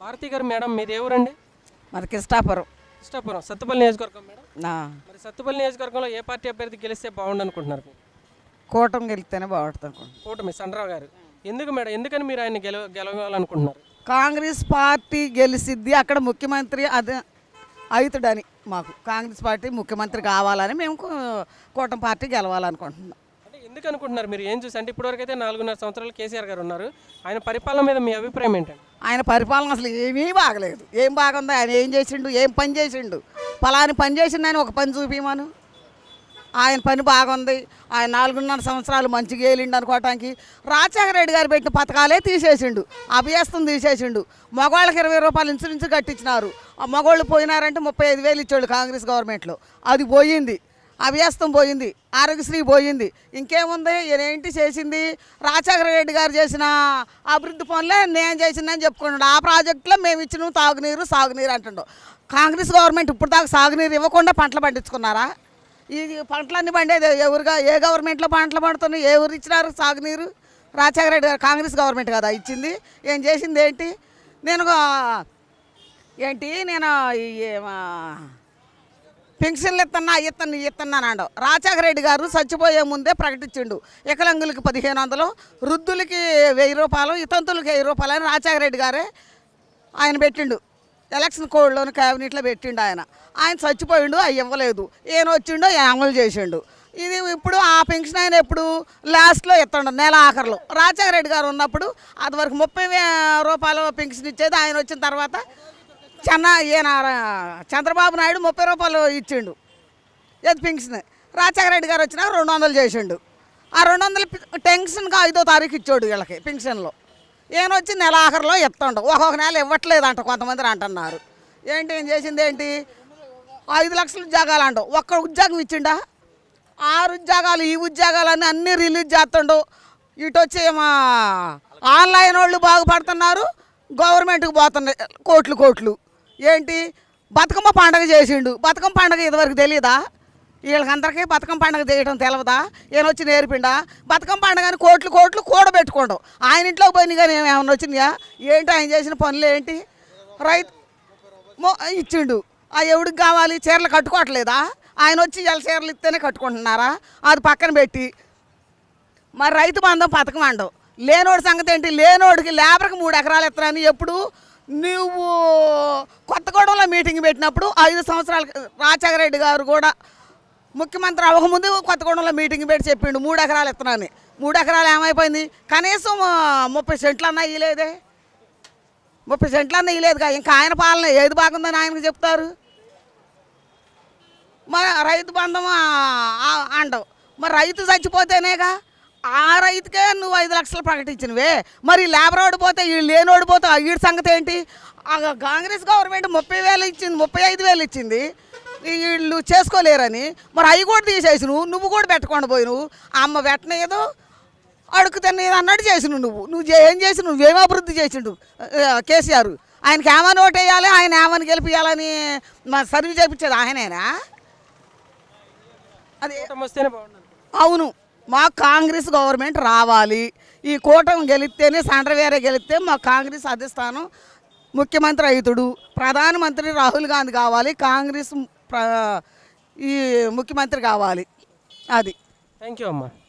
భారతి గారు మేడం మీది ఏ ఊరండి మరి కృష్ణాపురం ఇష్టాపురం సత్తుపల్లి నియోజకవర్గం మేడం నా మరి సత్తుపల్లి నియోజకవర్గంలో ఏ పార్టీ అభ్యర్థి గెలిస్తే బాగుండు అనుకుంటున్నారు మీరు? కూటమి గెలిస్తేనే బాగుంటుంది అనుకుంటున్నాను కూటమి సండ్రావు గారు ఎందుకు మేడం ఎందుకని మీరు ఆయన గెలవ గెలవాలనుకుంటున్నారు కాంగ్రెస్ పార్టీ గెలిసిద్ది అక్కడ ముఖ్యమంత్రి అదే అవుతాడని మాకు కాంగ్రెస్ పార్టీ ముఖ్యమంత్రి కావాలని మేము కూ- కూటమి పార్టీ గెలవాలనుకుంటున్నాం అంటే ఎందుకు అనుకుంటున్నారు మీరు ఏం చూసి అంటే ఇప్పటివరకు అయితే నాలుగున్నర సంవత్సరాలు కేసీఆర్ గారు ఉన్నారు ఆయన పరిపాలన మీద మీ అభిప్రాయం ఏంటండి ఆయన పరిపాలన అసలు ఏమీ బాగలేదు ఏం బాగుంది ఆయన ఏం చేసిండు ఏం పని చేసిండు పలాని పని చేసిండు ఆయన ఒక పని చూపించమను ఆయన పని బాగుంది ఆయన నాలుగున్నర సంవత్సరాలు మంచిగా వేలిండు అనుకోవటానికి రాజశేఖర రెడ్డి గారు పెట్టిన పథకాలే తీసేసిండు అభ్యస్తం తీసేసిండు మగవాళ్ళకి ఇరవై రూపాయలు ఇన్సూరెన్స్ కట్టించినారు ఆ మగవాళ్ళు పోయినారంటే ముప్పై ఐదు వేలు ఇచ్చాడు కాంగ్రెస్ గవర్నమెంట్లో అది పోయింది అభ్యస్తం పోయింది ఆరోగ్యశ్రీ పోయింది ఇంకేముంది ఈయన ఏంటి చేసింది రాజశేఖర రెడ్డి గారు చేసిన అభివృద్ధి పనులే నేను చేసిందని చెప్పుకున్నాడు ఆ ప్రాజెక్టులో మేము ఇచ్చిన తాగునీరు సాగునీరు అంటుండు కాంగ్రెస్ గవర్నమెంట్ ఇప్పుడు దాకా సాగునీరు ఇవ్వకుండా పంటలు పండించుకున్నారా ఈ పంటలన్నీ పండేది ఎవరుగా ఏ గవర్నమెంట్లో పంటలు పండుతున్నాయి ఏ ఊరు ఇచ్చినారు సాగునీరు రాజశేఖర రెడ్డి గారు కాంగ్రెస్ గవర్నమెంట్ కదా ఇచ్చింది ఏం చేసింది ఏంటి నేను ఒక- ఏంటి నేను ఈ మా పెన్షన్లు ఇస్తున్నా ఇస్తున్నా ఇస్తున్నాను రాజశేఖర రెడ్డి గారు చచ్చిపోయే ముందే ప్రకటించిండు వికలాంగులకి పదిహేను వందలు వృద్ధులకి వెయ్యి రూపాయలు ఇతంతులకి వెయ్యి రూపాయలు అని రాజశేఖర రెడ్డి గారే ఆయన పెట్టిండు ఎలక్షన్ కోడ్లోని క్యాబినెట్లో పెట్టిండు ఆయన ఆయన చచ్చిపోయిండు అవి ఇవ్వలేదు ఈయన వచ్చిండో ఈయన అమలు చేసిండు ఇది ఇప్పుడు ఆ పెన్షన్ ఆయన ఎప్పుడు లాస్ట్లో ఇస్తుండు నెల ఆఖరిలో రాజశేఖర రెడ్డి గారు ఉన్నప్పుడు అది వరకు ముప్పై వే రూపాయలు పెన్షన్ ఇచ్చేది ఆయన వచ్చిన తర్వాత చెన్న ఈయన చంద్రబాబు నాయుడు ముప్పై రూపాయలు ఇచ్చిండు ఏది పెన్షన్ రాజశేఖర రెడ్డి గారు వచ్చినా రెండు వందలు చేసిండు ఆ రెండు వందలు టెన్షన్గా ఐదో తారీఖు ఇచ్చాడు వీళ్ళకి పెన్షన్లో ఈయన వచ్చి నెల ఆఖరిలో ఇస్తుండు ఒక్కొక్క నెల ఇవ్వట్లేదంట కొంతమంది అంటున్నారు ఏంటి ఏం చేసింది ఏంటి ఐదు లక్షల ఉద్యోగాలు అంట ఒక్క ఉద్యోగం ఇచ్చిండా ఆరు ఉద్యోగాలు ఈ ఉద్యోగాలన్నీ అన్నీ రిలీజ్ చేస్తుండు ఇటు వచ్చి మా ఆన్లైన్ వాళ్ళు బాగుపడుతున్నారు గవర్నమెంట్కి పోతున్నాయి కోట్లు కోట్లు ఏంటి బతుకమ్మ పండగ చేసిండు బతుకమ్మ పండగ ఇదివరకు తెలియదా వీళ్ళకందరికీ బతుకమ్మ పండగ చేయడం తెలవదా ఈయన వచ్చి నేర్పిండా బతుకమ్మ పండగని కోట్లు కోట్లు కూడబెట్టుకోండు ఆయన ఇంట్లోకి పోయినాయి కానీ ఏమైనా వచ్చినాయా ఏంటి ఆయన చేసిన పనులు ఏంటి రైతు మో- ఇచ్చిండు ఆ ఎవడికి కావాలి చీరలు కట్టుకోవట్లేదా ఆయన వచ్చి ఇలా చీరలు ఇస్తేనే కట్టుకుంటున్నారా అది పక్కన పెట్టి మరి రైతు బంధం పథకం అండవు లేనోడి సంగతి ఏంటి లేనోడికి లేబర్కి మూడు ఎకరాలు ఎత్తరని ఎప్పుడు నువ్వు కొత్తగూడెంలో మీటింగ్ పెట్టినప్పుడు ఐదు సంవత్సరాల రాజశేఖర రెడ్డి గారు కూడా ముఖ్యమంత్రి అవ్వకముందు కొత్తగూడెంలో మీటింగ్ పెట్టి చెప్పిండు మూడు ఎకరాలు ఎత్తనని మూడు ఎకరాలు ఏమైపోయింది కనీసం ఆ, ముప్పై సెంట్లు అన్నా ఇయ్యలేదే ముప్పై సెంట్లు అన్నా ఇయ్యలేదుగా ఇంకా ఆయన పాలన ఏది బాగుందని ఆయనకు చెప్తారు మరి రైతు బంధం ఆ- ఆ- అండవు మరి రైతు చచ్చిపోతేనేగా ఆ రైతుకే నువ్వు ఐదు లక్షలు ప్రకటించినవే మరి లేబర్ ఓడిపోతే వీళ్ళు లేని ఓడిపోతే వీడి సంగతి ఏంటి ఆ కాంగ్రెస్ గవర్నమెంట్ ముప్పై వేలు ఇచ్చింది ముప్పై ఐదు వేలు ఇచ్చింది వీళ్ళు చేసుకోలేరని మరి అవి కూడా తీసేసి నువ్వు నువ్వు కూడా పెట్టకుండా పోయి నువ్వు అమ్మ పెట్టనేదో అడుగుతాను నేను అన్నట్టు చేసిను నువ్వు నువ్వు చే- ఏం చేసి నువ్వేం అభివృద్ధి చేసిండు ఆ, కేసీఆర్ ఆయనకి ఏమని ఓటేయాలి ఆయన ఏమని గెలిపియాలని మా సర్వీస్ చేయించేది ఆయనేనా అది కూటమి వస్తేనే బాగుండు అవును మాకు కాంగ్రెస్ గవర్నమెంట్ రావాలి ఈ కూటమి గెలిస్తేనే వేరే గెలిస్తే మా కాంగ్రెస్ అధిష్టానం ముఖ్యమంత్రి అవుతుడు ప్రధానమంత్రి రాహుల్ గాంధీ కావాలి కాంగ్రెస్ ప్ర- ఈ ముఖ్యమంత్రి కావాలి అది థ్యాంక్ యూ అమ్మా